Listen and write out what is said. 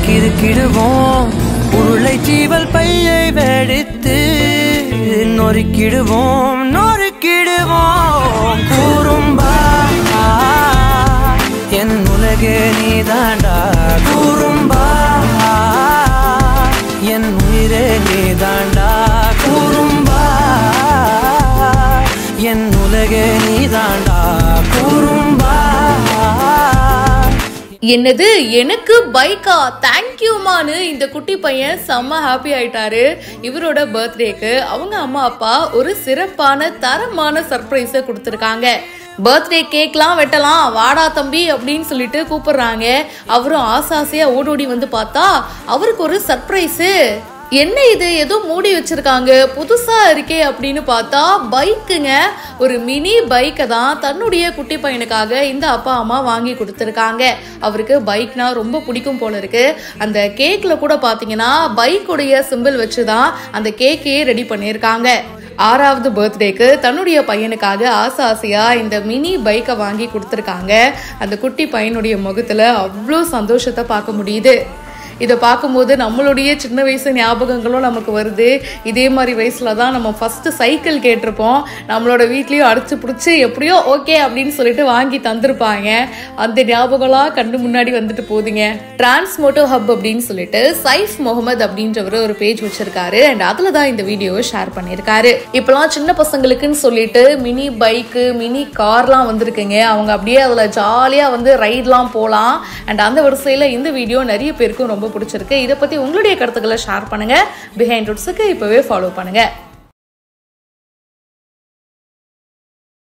கிறுக்கிடுவோம் உருளை சீவல் பையை வெடித்து நொறுக்கிடுவோம் நொறுக்கிடுவோம் கூறும்பா என் உலகே நீதாண்டா கூறும்பா என் உயிரே நீதாண்டா கூறும்பா என் உலகே நீதாண்டா கூறும்பா என்னது எனக்கு பைக்கா தேங்க்யூமான்னு இந்த குட்டி பையன் செம்ம ஹாப்பி ஆயிட்டாரு இவரோட பர்த்டேக்கு அவங்க அம்மா அப்பா ஒரு சிறப்பான தரமான சர்ப்ரைஸை கொடுத்துருக்காங்க பர்த்டே கேக்லாம் வெட்டலாம் வாடா தம்பி அப்படின்னு சொல்லிட்டு கூப்பிடுறாங்க அவரும் ஆசாசையா ஓடோடி வந்து பார்த்தா அவருக்கு ஒரு சர்ப்ரைஸு என்ன இது ஏதோ மூடி வச்சிருக்காங்க புதுசா இருக்கே அப்படின்னு பார்த்தா பைக்குங்க ஒரு மினி பைக்கை தான் தன்னுடைய குட்டி பையனுக்காக இந்த அப்பா அம்மா வாங்கி கொடுத்துருக்காங்க அவருக்கு பைக்னா ரொம்ப பிடிக்கும் போல இருக்கு அந்த கேக்ல கூட பாத்தீங்கன்னா பைக்குடைய சிம்பிள் வச்சு தான் அந்த கேக்கையே ரெடி பண்ணியிருக்காங்க ஆறாவது பர்த்டேக்கு தன்னுடைய பையனுக்காக ஆசை ஆசையா இந்த மினி பைக்கை வாங்கி கொடுத்துருக்காங்க அந்த குட்டி பையனுடைய முகத்துல அவ்வளோ சந்தோஷத்தை பார்க்க முடியுது இதை பார்க்கும்போது நம்மளுடைய சின்ன வயசு ஞாபகங்களும் நமக்கு வருது இதே மாதிரி வயசுல தான் நம்ம ஃபர்ஸ்ட் சைக்கிள் கேட்டிருப்போம் நம்மளோட வீட்லயும் அடிச்சு பிடிச்சி எப்படியோ ஓகே அப்படின்னு சொல்லிட்டு வாங்கி தந்திருப்பாங்க அந்த ஞாபகம்லாம் கண்டு முன்னாடி வந்துட்டு போகுதுங்க டிரான்ஸ்மோட்டோ ஹப் அப்படின்னு சொல்லிட்டு சைஃப் முகமது அப்படின்றவர் ஒரு பேஜ் வச்சிருக்காரு அண்ட் அதுல தான் இந்த வீடியோவை ஷேர் பண்ணியிருக்காரு இப்பெல்லாம் சின்ன பசங்களுக்குன்னு சொல்லிட்டு மினி பைக்கு மினி கார்லாம் வந்திருக்குங்க அவங்க அப்படியே அதில் ஜாலியாக வந்து ரைட்லாம் போகலாம் அண்ட் அந்த வரிசையில் இந்த வீடியோ நிறைய பேருக்கும் ரொம்ப பிடிச்சிருக்கு இதை பற்றி உங்களுடைய கருத்துக்களை ஷேர் பண்ணுங்க பிஹைண்ட் ரூட்ஸுக்கு இப்போவே ஃபாலோ பண்ணுங்க